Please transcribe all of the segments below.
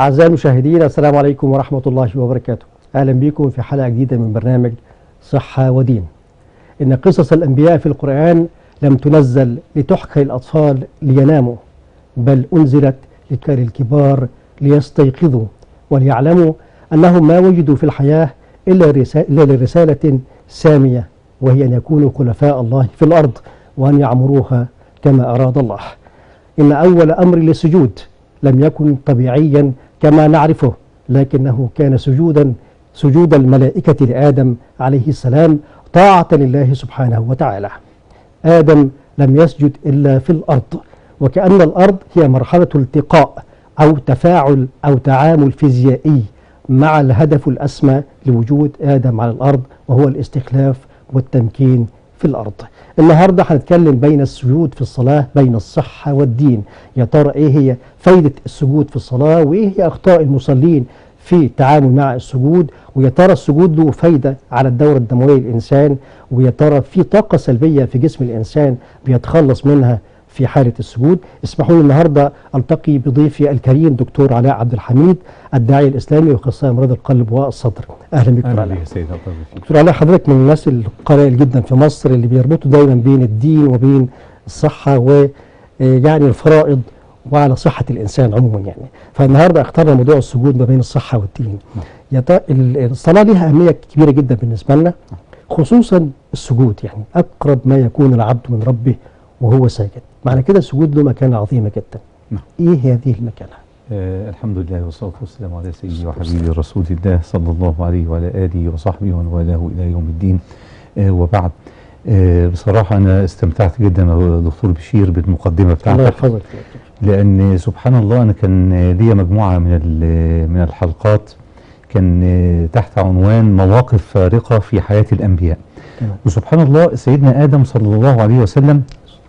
أعزائي المشاهدين السلام عليكم ورحمة الله وبركاته أهلا بكم في حلقة جديدة من برنامج صحة ودين إن قصص الأنبياء في القرآن لم تنزل لتحكى الأطفال ليناموا بل أنزلت لكبار الكبار ليستيقظوا وليعلموا أنهم ما وجدوا في الحياة إلا, رسالة إلا لرسالة سامية وهي أن يكونوا خلفاء الله في الأرض وأن يعمروها كما أراد الله إن أول أمر للسجود لم يكن طبيعيا كما نعرفه لكنه كان سجودا سجود الملائكة لآدم عليه السلام طاعة لله سبحانه وتعالى آدم لم يسجد إلا في الأرض وكأن الأرض هي مرحلة التقاء أو تفاعل أو تعامل فيزيائي مع الهدف الأسمى لوجود آدم على الأرض وهو الاستخلاف والتمكين في الأرض النهاردة هنتكلم بين السجود في الصلاة بين الصحة والدين يا ترى إيه هي فايدة السجود في الصلاة وإيه هي أخطاء المصلين في التعامل مع السجود ويا ترى السجود له فايدة على الدورة الدموية للإنسان ويا ترى في طاقة سلبية في جسم الإنسان بيتخلص منها في حالة السجود اسمحوا لي النهاردة ألتقي بضيفي الكريم دكتور علاء عبد الحميد الداعي الإسلامي وأخصائي أمراض القلب والصدر أهلا بك دكتور علاء دكتور علاء حضرتك من الناس القلائل جدا في مصر اللي بيربطوا دايما بين الدين وبين الصحة ويعني الفرائض وعلى صحة الإنسان عموما يعني فالنهاردة اخترنا موضوع السجود ما بين الصحة والدين يا الصلاة لها أهمية كبيرة جدا بالنسبة لنا خصوصا السجود يعني أقرب ما يكون العبد من ربه وهو ساجد معنى كده السجود له مكانة عظيمة جدا نعم. ايه هذه المكانة آه الحمد لله والصلاة والسلام على سيدي وحبيبي رسول الله صلى الله عليه وعلى آله وصحبه ومن والاه إلى يوم الدين آه وبعد آه بصراحة أنا استمتعت جدا يا دكتور بشير بالمقدمة بتاعتك الله يحفظك لأن سبحان الله أنا كان ليا مجموعة من من الحلقات كان تحت عنوان مواقف فارقة في حياة الأنبياء تمام. وسبحان الله سيدنا آدم صلى الله عليه وسلم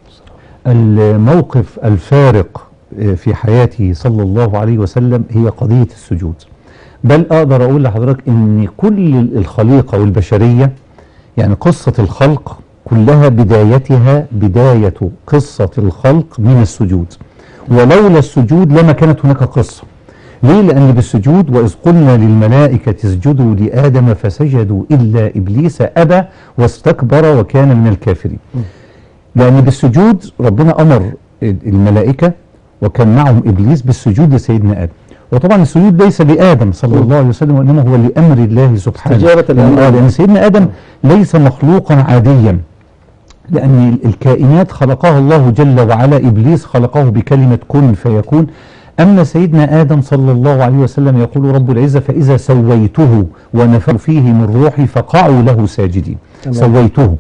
الموقف الفارق في حياته صلى الله عليه وسلم هي قضية السجود بل أقدر أقول لحضرتك أن كل الخليقة والبشرية يعني قصة الخلق كلها بدايتها بداية قصة الخلق من السجود ولولا السجود لما كانت هناك قصة ليه لأن بالسجود وإذ قلنا للملائكة اسجدوا لآدم فسجدوا إلا إبليس أبى واستكبر وكان من الكافرين لأن بالسجود ربنا أمر الملائكة وكان معهم إبليس بالسجود لسيدنا آدم وطبعا السجود ليس لآدم صلى الله عليه وسلم وإنما هو لأمر الله سبحانه استجابة لأمر لأن سيدنا آدم ليس مخلوقا عاديا لأن الكائنات خلقها الله جل وعلا إبليس خلقه بكلمة كن فيكون أما سيدنا آدم صلى الله عليه وسلم يقول رب العزة فإذا سويته ونفخ فيه من روحي فقعوا له ساجدين تمام. سويته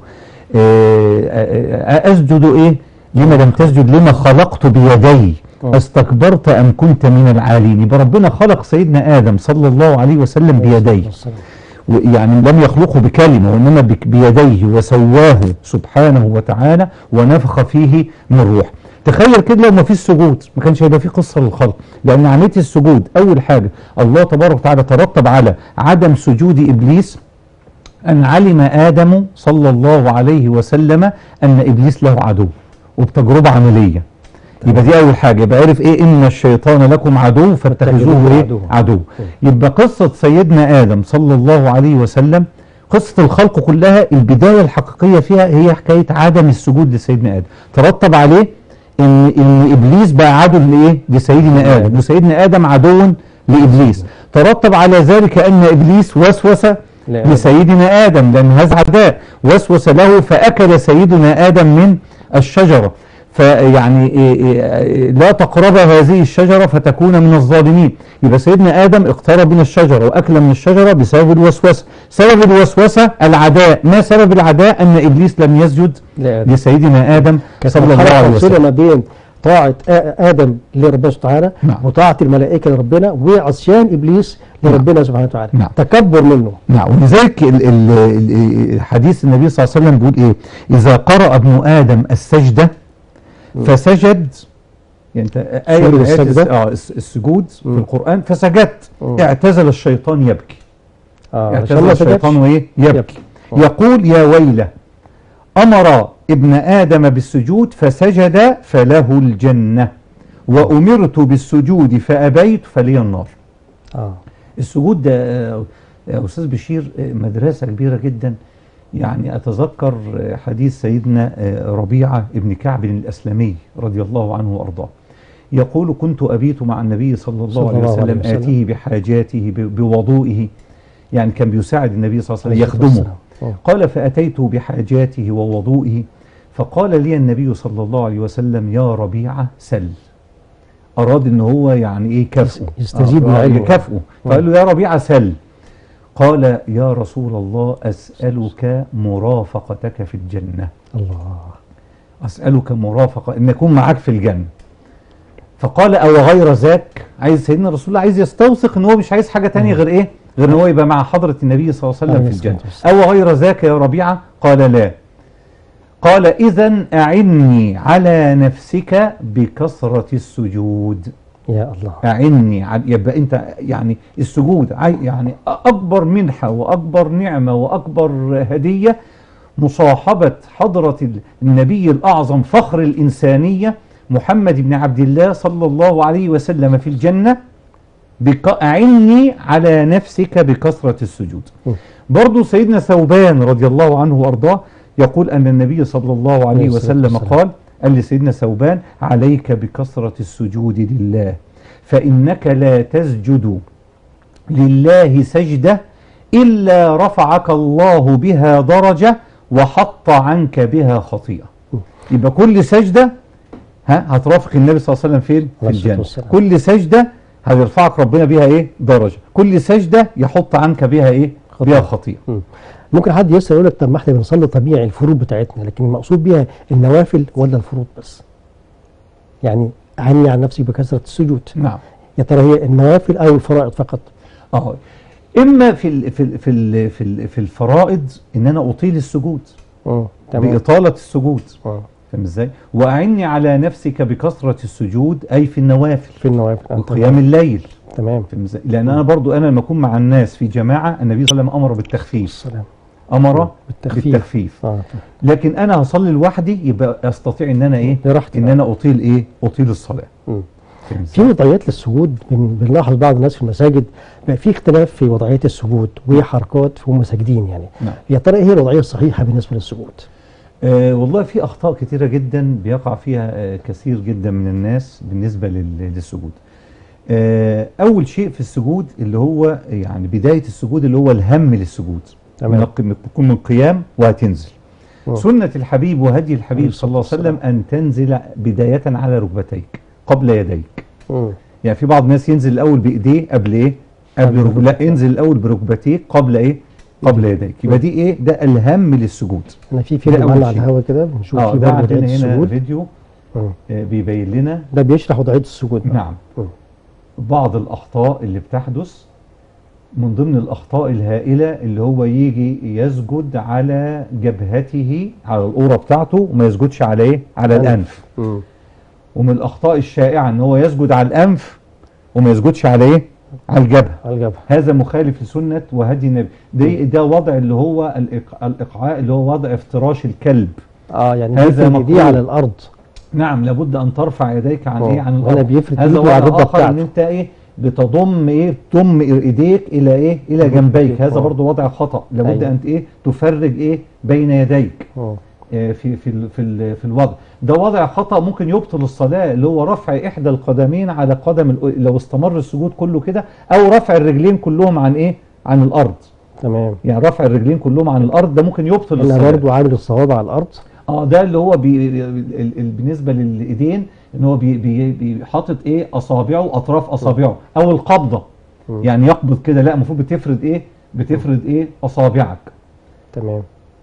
أسجد إيه لما لم تسجد لما خلقت بيدي آه. استكبرت أم كنت من العالين يبقى ربنا خلق سيدنا آدم صلى الله عليه وسلم بيديه يعني لم يخلقه بكلمة وإنما بك- بيديه وسواه سبحانه وتعالى ونفخ فيه من روح تخيل كده لو ما فيش سجود ما كانش هيبقى في قصة للخلق لأن عملية السجود أول حاجة الله تبارك وتعالى ترتب على عدم سجود إبليس أن علم آدم صلى الله عليه وسلم أن إبليس له عدو وبتجربة عملية يبقى دي أول حاجة يبقى عرف إيه إن الشيطان لكم عدو فاتخذوه فاتخذوه إيه عدوا. عدو يبقى قصة سيدنا آدم صلى الله عليه وسلم قصة الخلق كلها البداية الحقيقية فيها هي حكاية عدم السجود لسيدنا آدم ترتب عليه إن إن إبليس بقى عدو لإيه؟ لسيدنا آدم وسيدنا آدم عدو لإبليس ترتب على ذلك أن إبليس وسوس لآدم. لسيدنا آدم لأن هذا عداء وسوس له فأكل سيدنا آدم من الشجرة فيعني إيه إيه لا تقرب هذه الشجرة فتكون من الظالمين يبقى سيدنا آدم اقترب من الشجرة وأكل من الشجرة بسبب الوسوسة سبب الوسوسة العداء ما سبب العداء أن إبليس لم يسجد لآدم. لسيدنا آدم صلى الله عليه مرحلة وسلم ما بين طاعة آ- آدم لربنا سبحانه وتعالى نعم. وطاعة الملائكة لربنا وعصيان إبليس لربنا سبحانه وتعالى نعم. تكبر منه نعم ولذلك ال- ال- ال- حديث النبي صلى الله عليه وسلم بيقول ايه اذا قرأ ابن ادم السجدة فسجد يعني انت آية سورة من آيات السجدة؟ الس- اه الس- السجود في مم. القرآن فسجدت مم. اعتزل الشيطان يبكي آه عشان اعتزل ما الشيطان سجدش. وايه يبكي يبكي. آه. يقول يا ويله أمر ابن آدم بالسجود فسجد فله الجنة وأمرت بالسجود فأبيت فلي النار اه السجود ده آه، يا استاذ بشير آه، مدرسه كبيره جدا يعني اتذكر آه، حديث سيدنا آه، ربيعه ابن كعب الاسلمي رضي الله عنه وارضاه يقول كنت ابيت مع النبي صلى الله, صلى عليه الله عليه وسلم وسلم. اتيه بحاجاته ب- بوضوئه يعني كان بيساعد النبي صلى الله عليه عليه وسلم الصلاة يخدمه والسلام. قال فأتيت بحاجاته ووضوئه فقال لي النبي صلى الله عليه وسلم يا ربيعة سل أراد إن هو يعني إيه كافئه يستجيب آه، آه، لعلمه. يكافئه فقال له يا ربيعة سل قال يا رسول الله أسألك مرافقتك في الجنة الله أسألك مرافقة إن أكون معاك في الجنة فقال أو غير ذاك عايز سيدنا رسول الله عايز يستوثق إن هو مش عايز حاجة تانية غير إيه غير إن هو يبقى مع حضرة النبي صلى الله عليه وسلم عليه في الصلاة الجنة والسلام. أو غير ذاك يا ربيعة قال لا قال إذا أعني على نفسك بكثرة السجود يا الله أعني على يبقى أنت يعني السجود عاي- يعني أكبر منحة وأكبر نعمة وأكبر هدية مصاحبة حضرة النبي الأعظم فخر الإنسانية محمد بن عبد الله صلى الله عليه وسلم في الجنة بك- أعني على نفسك بكثرة السجود م. برضو سيدنا ثوبان رضي الله عنه وأرضاه يقول أن النبي صلى الله عليه عليه الصلاة وسلم والسلام. قال قال لسيدنا ثوبان عليك بكثرة السجود لله فإنك لا تسجد لله سجدة إلا رفعك الله بها درجة وحط عنك بها خطيئة يبقى كل سجدة ها هترافق النبي صلى الله عليه وسلم فين في عليه الصلاة الجنة والسلام. كل سجدة هيرفعك ربنا بها ايه درجة كل سجدة يحط عنك بها ايه خطيئة. بها خطيئة مم. ممكن حد يسأل يقول لك طب ما احنا بنصلي طبيعي الفروض بتاعتنا لكن المقصود بيها النوافل ولا الفروض بس يعني أعني عن نفسي بكثرة السجود نعم يا ترى هي النوافل أو الفرائض فقط اه اما في ال في ال في ال في, ال في الفرائض ان انا اطيل السجود مم. تمام باطاله السجود مم. فاهم ازاي واعني على نفسك بكثره السجود اي في النوافل في النوافل آه، وقيام الليل تمام فاهم ازاي لان انا برضو انا لما اكون مع الناس في جماعه النبي صلى الله عليه وسلم امر بالتخفيف السلام امر بالتخفيف. بالتخفيف اه لكن انا هصلي لوحدي يبقى استطيع ان انا ايه لراحتي ان بقى. انا اطيل ايه اطيل الصلاه مم. فاهم في ازاي وضعيات للسجود بن- بنلاحظ بعض الناس في المساجد بقى في اختلاف في وضعية السجود وهي حركات وهم ساجدين يعني نعم يا ترى ايه هي الوضعية الصحيحة بالنسبة للسجود؟ آه والله في اخطاء كتيره جدا بيقع فيها آه كثير جدا من الناس بالنسبه لل- للسجود آه اول شيء في السجود اللي هو يعني بدايه السجود اللي هو الهم للسجود تمام. من الق- تكون من قيام وهتنزل مم. سنه الحبيب وهدي الحبيب عليه صلى الله عليه الصلاة وسلم ان تنزل بدايه على ركبتيك قبل يديك مم. يعني في بعض الناس ينزل الاول بايديه قبل ايه قبل قبل ركب... لا ينزل الاول بركبتيك قبل ايه قبل يديك يبقى دي ايه ده الهم للسجود انا في ده فيديو أول معانا على شيء. الهوا كده بنشوف اه فيه ده برضه وضعية عندنا هنا السجود فيديو مم. آه، بيبين لنا ده بيشرح وضعية السجود بقى. نعم مم. بعض الأخطاء اللي بتحدث من ضمن الأخطاء الهائلة اللي هو يجي يسجد على جبهته على القورة بتاعته وما يسجدش على إيه؟ على الأنف. الأنف مم. ومن الأخطاء الشائعة إن هو يسجد على الأنف وما يسجدش على إيه؟ على الجبهة على الجبهة هذا مخالف لسنة وهدي النبي ده, ده وضع اللي هو الإق- الإقعاء اللي هو وضع افتراش الكلب اه يعني هذا بيفرد ايديه مكروه. على الارض نعم لابد ان ترفع يديك عن آه. ايه عن هنا الارض بيفرد هذا إيده على وضع الركبة اخر ان بتاعته. انت ايه بتضم ايه تضم ايديك الى ايه الى الركبتين. جنبيك هذا آه. برضو وضع خطا لابد أيوة. ان ايه تفرج ايه بين يديك مم. آه، في في ال- في ال- في الوضع ده وضع خطا ممكن يبطل الصلاه اللي هو رفع احدى القدمين على قدم الأ- لو استمر السجود كله كده او رفع الرجلين كلهم عن ايه عن الارض تمام يعني رفع الرجلين كلهم عن الارض ده ممكن يبطل انا الصلاه برضه عامل الصوابع على الارض اه ده اللي هو بي ال- ال- بالنسبه للايدين ان هو بي بي بي حاطط ايه اصابعه اطراف اصابعه او القبضه مم. يعني يقبض كده لا المفروض بتفرد ايه بتفرد ايه اصابعك تمام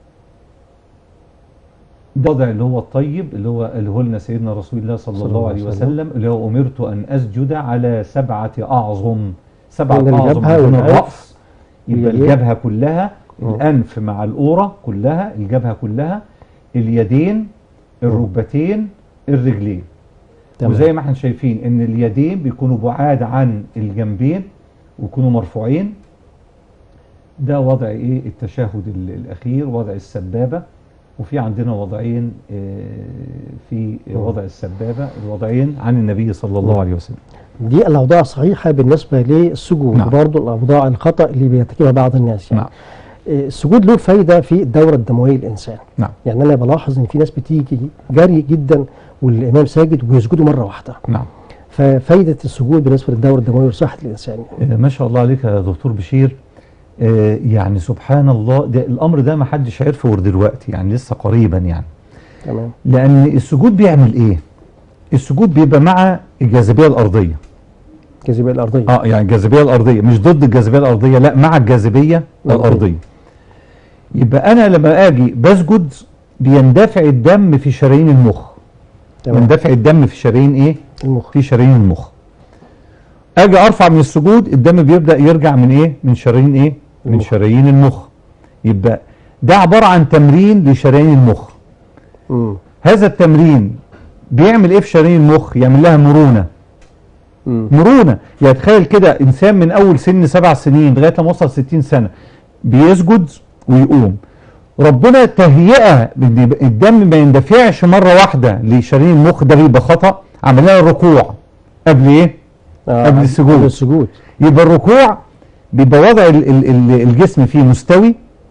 ده وضع اللي هو الطيب اللي هو اللي هو لنا سيدنا رسول الله صلى, صلى الله الله عليه عليه وسلم. وسلم اللي هو امرت ان اسجد على سبعه اعظم سبعه من اعظم الجبهة من والأنف الراس يبقى واليدين. الجبهه كلها مم. الانف مع القوره كلها الجبهه كلها اليدين الركبتين الرجلين تمام وزي ما احنا شايفين ان اليدين بيكونوا بعاد عن الجنبين ويكونوا مرفوعين ده وضع ايه التشهد ال- الاخير وضع السبابه وفي عندنا وضعين آه، في وضع السبابه الوضعين عن النبي صلى الله عليه وسلم دي الاوضاع الصحيحه بالنسبه للسجود نعم. وبرضه الاوضاع الخطا اللي بيرتكبها بعض الناس يعني نعم آه، السجود له فايده في الدوره الدمويه للانسان نعم يعني انا بلاحظ ان في ناس بتيجي جري جدا والامام ساجد ويسجدوا مره واحده نعم ففايده السجود بالنسبه للدوره الدمويه وصحه الانسان يعني. آه، ما شاء الله عليك يا دكتور بشير آه، يعني سبحان الله ده الامر ده ما حدش عرفه غير دلوقتي يعني لسه قريبا يعني تمام لان السجود بيعمل ايه السجود بيبقى مع الجاذبيه الارضيه الجاذبيه الارضيه اه يعني الجاذبيه الارضيه مش ضد الجاذبيه الارضيه لا مع الجاذبيه الأرضية. الارضيه يبقى انا لما اجي بسجد بيندفع الدم في شرايين المخ تمام يندفع الدم في شرايين ايه المخ في شرايين المخ اجي ارفع من السجود الدم بيبدا يرجع من ايه من شرايين ايه من المخ. شرايين المخ يبقى ده عباره عن تمرين لشرايين المخ مم. هذا التمرين بيعمل ايه في شرايين المخ يعمل لها مرونه مم. مرونه يعني تخيل كده انسان من اول سن سبع سنين لغايه لما وصل 60 سنه بيسجد ويقوم ربنا تهيئه بإن الدم ما يندفعش مره واحده لشرايين المخ ده بيبقى خطا عمل لها الركوع قبل ايه؟ آه، قبل السجود. قبل السجود يبقى الركوع بيبقى وضع ال- ال- ال- الجسم فيه مستوي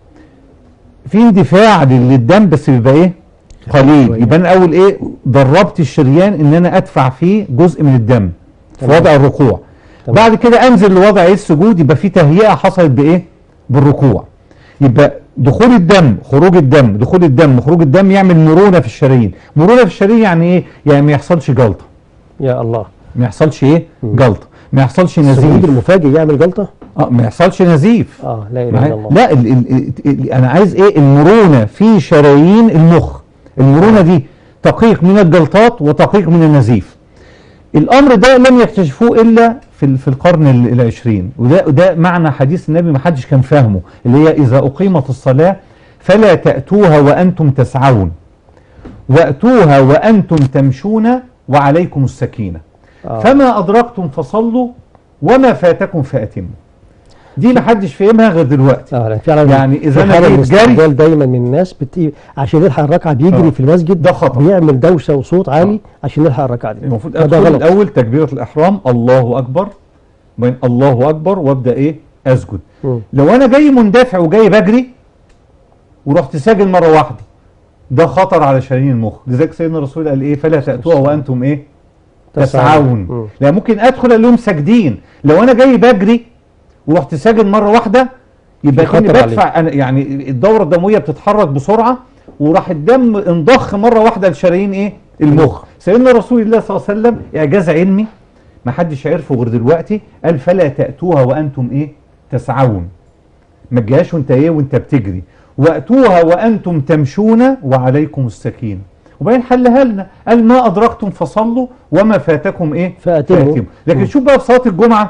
في اندفاع لل- للدم بس بيبقى ايه قليل شوية. يبقى انا اول ايه دربت الشريان ان انا ادفع فيه جزء من الدم في تمام. وضع الركوع تمام. بعد كده انزل لوضع ايه السجود يبقى في تهيئه حصلت بايه بالركوع يبقى دخول الدم خروج الدم دخول الدم خروج الدم يعمل مرونه في الشرايين مرونه في الشرايين يعني ايه يعني ما يحصلش جلطه يا الله ما يحصلش ايه مم. جلطه ما يحصلش السجود نزيف المفاجئ يعمل جلطه اه ما يحصلش نزيف اه لا اله معايا؟ الا الله لا ال ال ال انا عايز ايه المرونه في شرايين المخ المرونه دي تقيق من الجلطات وتقيق من النزيف الامر ده لم يكتشفوه الا في ال- في القرن ال- العشرين وده وده معنى حديث النبي ما حدش كان فاهمه اللي هي اذا اقيمت الصلاه فلا تاتوها وانتم تسعون واتوها وانتم تمشون وعليكم السكينه آه. فما أدركتم فصلوا وما فاتكم فأتموا دي ما حدش فهمها غير دلوقتي اه لا فعلا يعني إذا في أنا حالة جيت جري الاستعجال دايما من الناس بت... عشان يلحق الركعه بيجري آه. في المسجد ده خطأ. بيعمل دوشه وصوت عالي عشان يلحق الركعه دي المفروض فده أدخل غلط الأول تكبيرة الإحرام الله أكبر بين الله أكبر وأبدأ إيه أسجد مم. لو أنا جاي مندفع وجاي بجري ورحت ساجد مرة واحدة ده خطر على شرايين المخ لذلك سيدنا الرسول قال إيه فلا تأتوها وأنتم إيه تسعون مم. لا ممكن ادخل اقول لهم ساجدين لو انا جاي بجري ورحت ساجد مره واحده يبقى في كاني خطر بدفع انا يعني الدوره الدمويه بتتحرك بسرعه وراح الدم انضخ مره واحده لشرايين ايه المخ سيدنا رسول الله صلى الله عليه وسلم اعجاز علمي ما حدش عرفه غير دلوقتي قال فلا تاتوها وانتم ايه تسعون ما تجيهاش وانت ايه وانت بتجري واتوها وانتم تمشون وعليكم السكينه وبعدين حلها لنا قال ما ادركتم فصلوا وما فاتكم ايه فأتموا. لكن مم. شوف بقى في صلاه الجمعه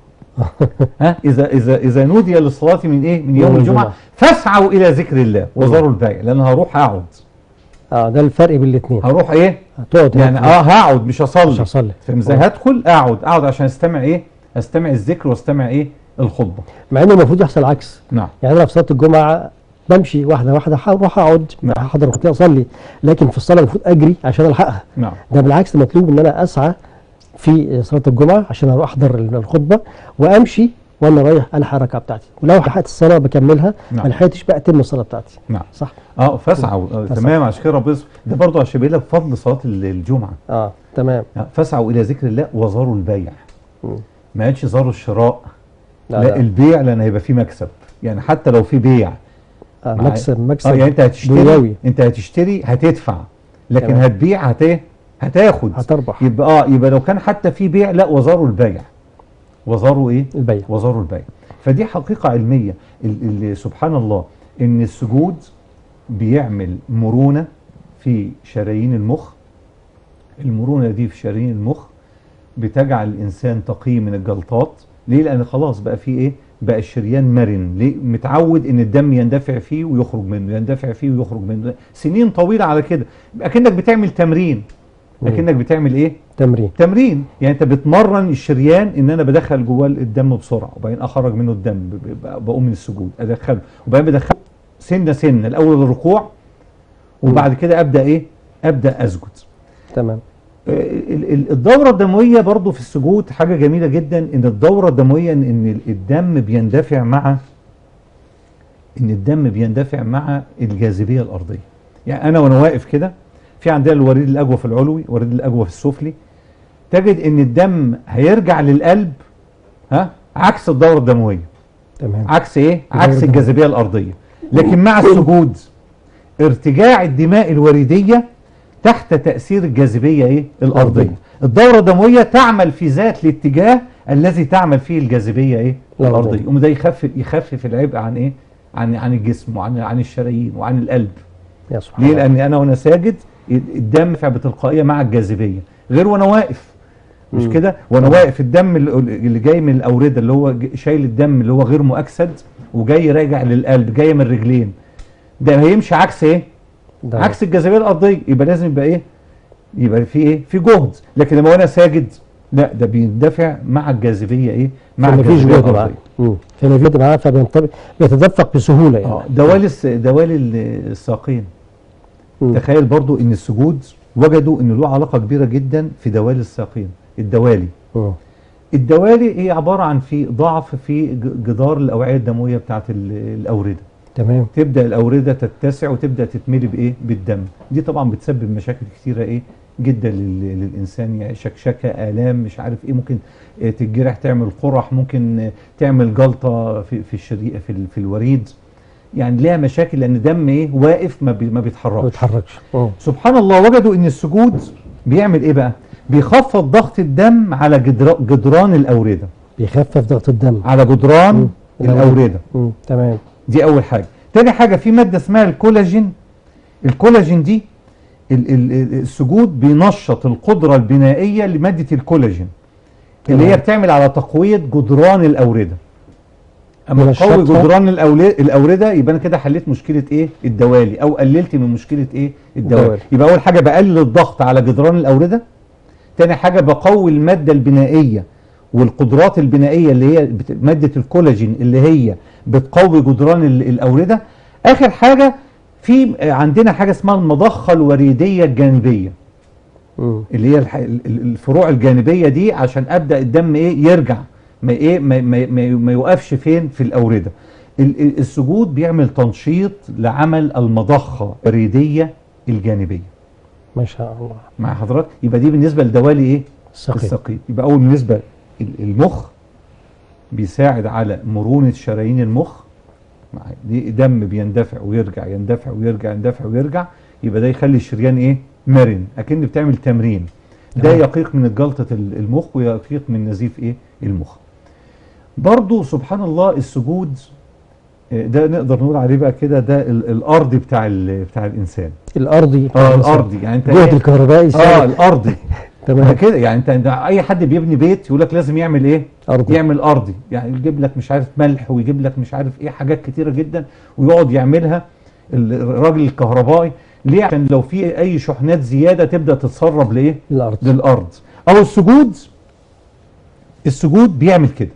ها اذا اذا اذا نودي للصلاه من ايه من يوم يوم الجمعه الجمعة. فاسعوا الى ذكر الله وذروا البيع لان هروح اقعد اه ده الفرق بين الاثنين هروح ايه هتقعد يعني هناك اه هقعد مش هصلي مش هصلي. فاهم ازاي آه. هدخل اقعد اقعد عشان استمع ايه استمع الذكر واستمع ايه الخطبه مع ان المفروض يحصل العكس نعم يعني انا في صلاه الجمعه بمشي واحده واحده هروح اقعد نعم. احضر الخطيه اصلي لكن في الصلاه المفروض اجري عشان الحقها نعم ده بالعكس مطلوب ان انا اسعى في صلاه الجمعه عشان اروح احضر الخطبه وامشي وانا رايح الحق الركعه بتاعتي ولو لحقت الصلاه بكملها نعم. ما لحقتش بقى اتم الصلاه بتاعتي نعم صح اه فاسعوا آه فاسعوا. تمام عشان كده ربنا يس- ده برضه عشان يبين لك فضل صلاه ال- الجمعه اه تمام آه، فاسعوا الى ذكر الله وذروا البيع مم. ما قالش ذروا الشراء لا, لا, لا. البيع لان هيبقى فيه مكسب يعني حتى لو في بيع آه معايا. مكسب مكسب اه يعني انت هتشتري دنيوي انت هتشتري هتدفع لكن تمام. هتبيع هت ايه هتاخد هتربح يبقى اه يبقى لو كان حتى في بيع لا وذروا البيع وذروا ايه البيع وذروا البيع فدي حقيقة علمية اللي سبحان الله ان السجود بيعمل مرونة في شرايين المخ المرونة دي في شرايين المخ بتجعل الانسان تقي من الجلطات ليه لان خلاص بقى في ايه بقى الشريان مرن ليه متعود ان الدم يندفع فيه ويخرج منه يندفع فيه ويخرج منه سنين طويلة على كده اكنك بتعمل تمرين مم. اكنك بتعمل ايه تمرين تمرين يعني انت بتمرن الشريان ان انا بدخل جواه الدم بسرعه وبعدين اخرج منه الدم ب- ب- بقوم من السجود ادخله وبعدين بدخله سنه سنه الاول الركوع وبعد كده ابدا ايه ابدا اسجد تمام آه، ال- ال- الدورة الدموية برضو في السجود حاجة جميلة جدا ان الدورة الدموية ان إن الدم بيندفع مع ان الدم بيندفع مع الجاذبية الارضية يعني انا وانا واقف كده في عندنا الوريد الاجوف العلوي والوريد الاجوف السفلي تجد ان الدم هيرجع للقلب ها عكس الدورة الدموية تمام عكس ايه الدورة عكس الدموية. الجاذبية الارضية لكن مع السجود ارتجاع الدماء الوردية تحت تأثير الجاذبية ايه الارضية الأرضية. الدورة الدموية تعمل في ذات الاتجاه الذي تعمل فيه الجاذبية ايه الأرضية. الارضية وده يخفف يخفف العبء عن ايه عن عن الجسم وعن عن الشرايين وعن القلب يا سبحان ليه الله لان انا وانا ساجد الدم يدفع بتلقائيه مع الجاذبيه غير وانا واقف مش مم. كده وانا واقف الدم اللي- اللي جاي من الاورده اللي هو ج- شايل الدم اللي هو غير مؤكسد وجاي راجع للقلب جاي من الرجلين ده هيمشي عكس ايه ده عكس الجاذبيه الارضيه يبقى لازم يبقى ايه يبقى في ايه في جهد لكن لما وانا ساجد لا ده بيندفع مع الجاذبيه ايه مع فما فيش الجاذبيه جهد معاه الارضيه مم. فما فيش جهد معاه فبينطبق بيتدفق بسهوله يعني اه دوالي الس- دوالي ال- الساقين مم. تخيل برضو ان السجود وجدوا ان له علاقه كبيره جدا في دوالي الساقين الدوالي مم. الدوالي هي عباره عن في ضعف في ج- جدار الاوعيه الدمويه بتاعه ال- الاورده تمام تبدا الاورده تتسع وتبدا تتملي بايه بالدم دي طبعا بتسبب مشاكل كتيره ايه جدا لل- للانسان يعني شكشكه الام مش عارف ايه ممكن آه، تتجرح تعمل قرح ممكن آه، تعمل جلطه في في الشريقه في, ال- في الوريد يعني ليها مشاكل لان دم ايه واقف ما, بي ما ما بيتحركش بيتحركش مم. سبحان الله وجدوا ان السجود بيعمل ايه بقى بيخفض ضغط الدم على جدر- جدران الاورده بيخفف ضغط الدم على جدران مم. الاورده مم. تمام دي اول حاجه تاني حاجه في ماده اسمها الكولاجين الكولاجين دي ال- ال- ال- السجود بينشط القدره البنائيه لماده الكولاجين اللي هي تمام. بتعمل على تقويه جدران الاورده اما بنشطها. تقوي جدران الأولي- الاورده يبقى انا كده حليت مشكله ايه الدوالي او قللت من مشكله ايه الدوالي الدوالي. يبقى اول حاجه بقلل الضغط على جدران الاورده تاني حاجه بقوي الماده البنائيه والقدرات البنائيه اللي هي بت- ماده الكولاجين اللي هي بتقوي جدران ال- الاورده اخر حاجه في آه، عندنا حاجه اسمها المضخه الوريديه الجانبيه مم. اللي هي الح- ال- ال- الفروع الجانبيه دي عشان ابدا الدم ايه يرجع ما ايه ما, ما, ما, ما يوقفش فين في الاورده ال- ال- السجود بيعمل تنشيط لعمل المضخه الوريديه الجانبيه ما شاء الله مع حضرتك يبقى دي بالنسبه لدوالي ايه السقيم السقيم يبقى اول بالنسبه ال- المخ بيساعد على مرونه شرايين المخ مع- دي دم بيندفع ويرجع يندفع ويرجع يندفع ويرجع يبقى ده يخلي الشريان ايه مرن اكن بتعمل تمرين ده تمام. يقيق من جلطه ال- المخ ويقيق من نزيف ايه المخ برضو سبحان الله السجود آه، ده نقدر نقول عليه بقى كده ده ال- الارض بتاع ال- بتاع الانسان الارضي اه الارضي يعني انت جهد إيه؟ الكهربائي اه يساعد. الارضي ده تمام كده يعني انت انت اي حد بيبني بيت يقول لك لازم يعمل ايه ارضي يعمل ارضي يعني يجيب لك مش عارف ملح ويجيب لك مش عارف ايه حاجات كتيره جدا ويقعد يعملها ال- الراجل الكهربائي ليه عشان لو في اي شحنات زياده تبدا تتسرب لايه الارض للارض او السجود السجود بيعمل كده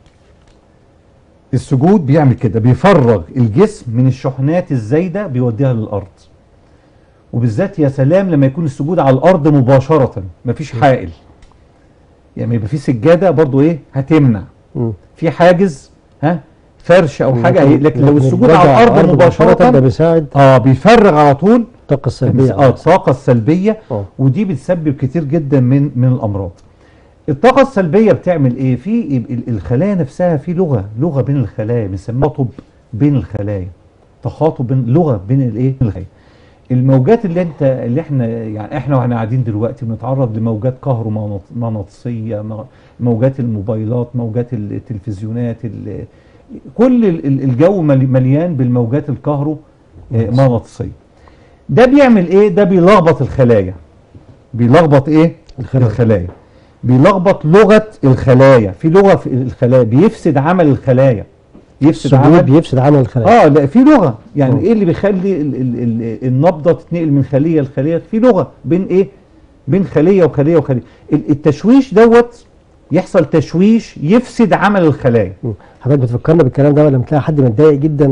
السجود بيعمل كده بيفرغ الجسم من الشحنات الزايده بيوديها للارض وبالذات يا سلام لما يكون السجود على الارض مباشره مفيش حائل يعني يبقى في سجاده برضو ايه هتمنع مم. في حاجز ها فرش او حاجه لكن- هي- لكن لو لكن السجود على الوضع الارض ده مباشره بيساعد اه بيفرغ على طول الطاقه السلبيه اه الطاقه السلبيه اه ودي بتسبب كتير جدا من من الامراض الطاقه السلبيه بتعمل ايه في ال- ال- الخلايا نفسها في لغه لغه بين الخلايا بنسميها تخاطب بين الخلايا تخاطب بين لغه بين الايه الخلايا الموجات اللي انت اللي احنا يعني احنا واحنا قاعدين دلوقتي بنتعرض لموجات كهرومغناطيسيه م- موجات الموبايلات موجات التلفزيونات ال- كل ال- ال- الجو ملي- مليان بالموجات الكهرو آه، مغناطيسيه ده بيعمل ايه ده بيلخبط الخلايا بيلخبط ايه الخلايا. الخلايا بيلخبط لغه الخلايا في لغه في الخلايا بيفسد عمل الخلايا يفسد السجود عمل بيفسد عمل الخلايا اه لا في لغه يعني آه. ايه اللي بيخلي ال ال ال النبضه تتنقل من خليه لخليه في لغه بين ايه بين خليه وخليه وخليه ال- التشويش دوت يحصل تشويش يفسد عمل الخلايا مم. حضرتك بتفكرنا بالكلام ده لما تلاقي حد متضايق جدا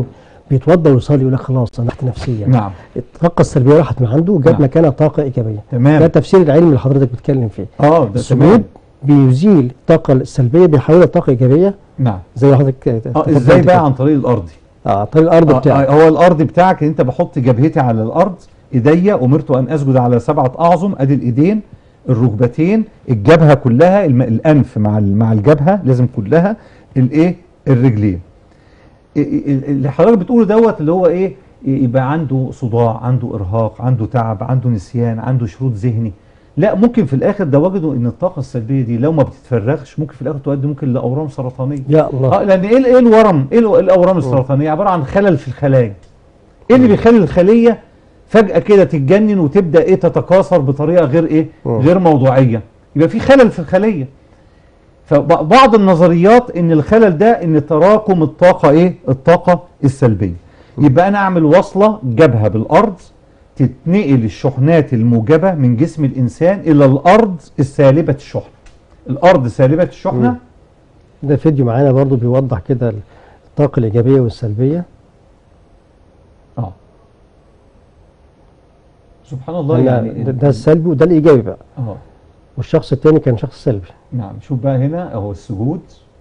بيتوضا ويصلي يقول لك خلاص انا رحت نفسيا نعم الطاقه السلبيه راحت من عنده وجاب نعم. مكانها طاقه ايجابيه ده تمام التفسير العلمي اللي حضرتك بتتكلم فيه اه ده تمام السجود بيزيل الطاقه السلبيه بيحولها لطاقه ايجابيه نعم زي ما حضرتك اه تفضلت ازاي كده. بقى عن طريق الارضي اه طريق الارض آه، بتاعك آه، هو الارض بتاعك انت بحط جبهتي على الارض ايديا امرت ان اسجد على سبعه اعظم ادي الايدين الركبتين الجبهه كلها الم... الانف مع ال- مع الجبهه لازم كلها الايه الرجلين ال- ال- اللي حضرتك بتقوله دوت اللي هو ايه يبقى عنده صداع عنده ارهاق عنده تعب عنده نسيان عنده شرود ذهني لا ممكن في الاخر ده وجدوا ان الطاقه السلبيه دي لو ما بتتفرغش ممكن في الاخر تؤدي ممكن لاورام سرطانيه يا الله اه لان ايه ايه الورم ايه ال- الاورام السرطانيه عباره عن خلل في الخلايا ايه اللي بيخلي الخليه فجاه كده تتجنن وتبدا ايه تتكاثر بطريقه غير ايه مم. غير موضوعيه يبقى في خلل في الخليه فبعض النظريات ان الخلل ده ان تراكم الطاقه ايه الطاقه السلبيه يبقى انا اعمل وصله جبهه بالارض تتنقل الشحنات الموجبه من جسم الانسان الى الارض السالبه الشحنه الارض سالبه الشحنه مم. ده فيديو معانا برضو بيوضح كده الطاقه الايجابيه والسلبيه اه سبحان الله ده, يعني ده, ده السلبي وده الايجابي بقى اه والشخص التاني كان شخص سلبي نعم شوف بقى هنا اهو السجود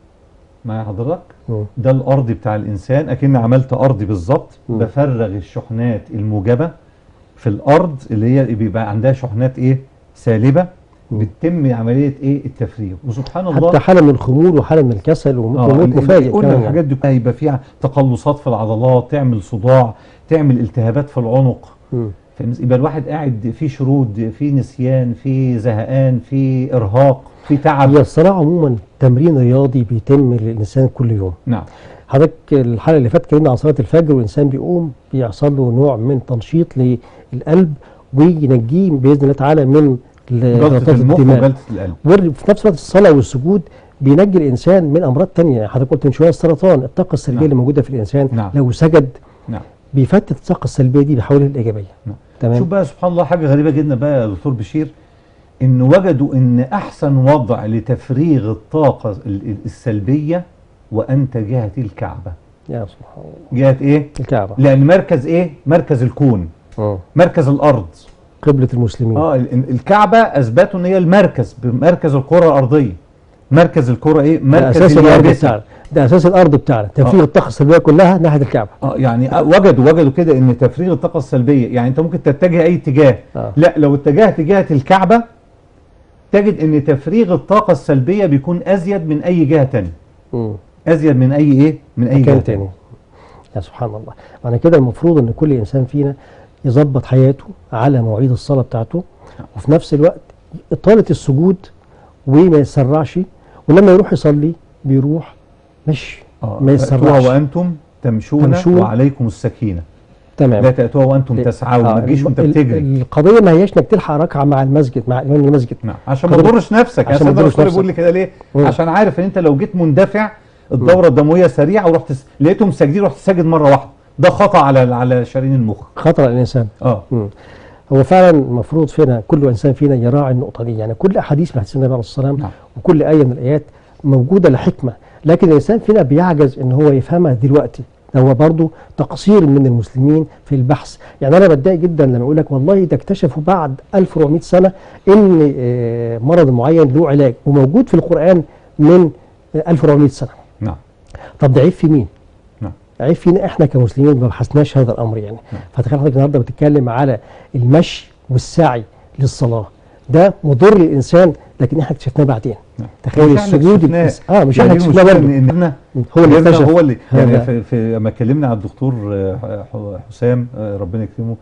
مع حضرتك مم. ده الارض بتاع الانسان اكن عملت ارضي بالظبط مم. بفرغ الشحنات الموجبه في الارض اللي هي بيبقى عندها شحنات ايه سالبه مم. بتتم عمليه ايه التفريغ وسبحان حتى الله حاله من الخمول وحاله من الكسل وممكن موت ال- مفاجئ قلنا كمان الحاجات دي كلها يبقى فيها تقلصات في العضلات تعمل صداع تعمل التهابات في العنق مم. فاهم؟ يبقى الواحد قاعد في شرود في نسيان في زهقان في ارهاق في تعب هي الصراع عموما تمرين رياضي بيتم للانسان كل يوم نعم حضرتك الحلقه اللي فاتت اتكلمنا عن صلاه الفجر والانسان بيقوم بيحصل له نوع من تنشيط للقلب وينجيه باذن الله تعالى من جلطه جلطات المخ الدماغ وجلطه القلب وفي نفس الوقت الصلاه والسجود بينجي الانسان من امراض تانية حضرتك قلت من شويه السرطان الطاقه السلبيه نعم. اللي موجوده في الانسان نعم. لو سجد نعم بيفتت الطاقه السلبيه دي بيحولها للايجابيه نعم. تمام شوف بقى سبحان الله حاجه غريبه جدا بقى يا دكتور بشير ان وجدوا ان احسن وضع لتفريغ الطاقه ال- ال- السلبيه وانت جهه الكعبه يا سبحان الله جهه ايه الكعبه لان مركز ايه مركز الكون آه. مركز الارض قبله المسلمين اه ال- ال- الكعبه اثبتوا ان هي المركز مركز الكره الارضيه مركز الكره ايه ده مركز اساس الارض اليابسه بتاعنا ده اساس الارض بتاعنا تنفيذ آه. الطاقه السلبيه كلها ناحيه الكعبه اه يعني وجدوا وجدوا كده ان تفريغ الطاقه السلبيه يعني انت ممكن تتجه اي اتجاه آه. لا لو اتجهت جهه الكعبه تجد ان تفريغ الطاقه السلبيه بيكون ازيد من اي جهه تانية مم. ازيد من اي ايه من اي جهه مكان تاني يا سبحان الله معنى كده المفروض ان كل انسان فينا يظبط حياته على مواعيد الصلاه بتاعته وفي نفس الوقت اطاله السجود وما يسرعش ولما يروح يصلي بيروح مش آه. ما تأتوها يسرعش وانتم تمشون, تمشون. وعليكم السكينه تمام لا تاتوها وانتم تسعون ما تجيش وانت ال- بتجري القضيه ما هياش انك تلحق ركعه مع المسجد مع امام المسجد نعم عشان ما قضية- تضرش نفسك عشان ما عشان تضرش الدكتور نفسك. بيقول لي كده ليه مم. عشان عارف ان انت لو جيت مندفع الدوره الدمويه سريعه ورحت س... لقيتهم ساجدين رحت ساجد مره واحده ده خطا على على شرايين المخ خطر على الانسان اه مم. هو فعلا المفروض فينا كل انسان فينا يراعي النقطه دي يعني كل احاديث من حديث النبي عليه الصلاه والسلام نعم. وكل ايه من الايات موجوده لحكمه لكن الانسان فينا بيعجز ان هو يفهمها دلوقتي ده هو برضه تقصير من المسلمين في البحث يعني انا بتضايق جدا لما يقول لك والله ده اكتشفوا بعد 1400 سنه ان آه، مرض معين له علاج وموجود في القران من آه، 1400 سنه نعم طب ده عيب في مين؟ نعم. عيب فينا احنا كمسلمين ما بحثناش هذا الامر يعني نعم. فتخيل حضرتك النهارده بتتكلم على المشي والسعي للصلاه ده مضر للانسان لكن احنا اكتشفناه بعدين نعم. تخيل مش إحنا السجود اكتشفناه. الإنس- اه مش يعني احنا اكتشفناه المشكلة برضه ان إن هو اللي غيرنا اكتشف هو اللي يعني هذا. في, في لما اتكلمنا على الدكتور آه، ح- حسام آه، ربنا يكرمه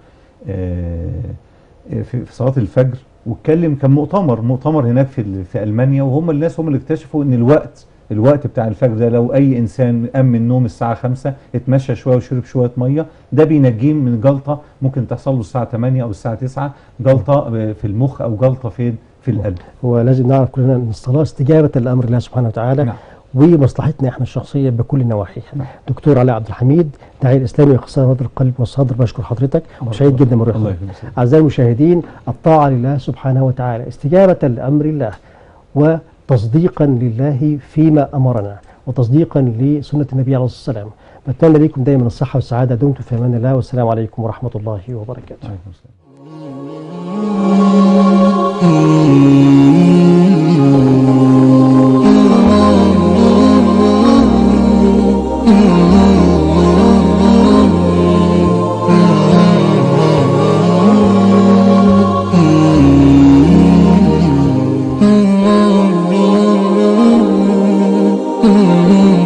آه، آه، في في صلاه الفجر واتكلم كان مؤتمر مؤتمر هناك في ال- في المانيا وهم الناس هم اللي اكتشفوا ان الوقت الوقت بتاع الفجر ده لو اي انسان قام من النوم الساعه 5 اتمشى شويه وشرب شويه ميه ده بينجيه من جلطه ممكن تحصل له الساعه 8 او الساعه 9 جلطه آه، في المخ او جلطه فين في القلب هو لازم نعرف كلنا ان الصلاه استجابه لامر الله سبحانه وتعالى نعم. ومصلحتنا احنا الشخصيه بكل نواحيها نعم. دكتور علي عبد الحميد داعي الاسلامي اخصائي امراض القلب والصدر بشكر حضرتك وسعيد جدا بروح الله حضرتك. يكرمك أعزائي المشاهدين الطاعة لله سبحانه وتعالى استجابة لأمر الله وتصديقا لله فيما أمرنا وتصديقا لسنة النبي عليه الصلاة والسلام بتمنى لكم دائما الصحة والسعادة دمتم في أمان الله والسلام عليكم ورحمة الله وبركاته Mm-hmm.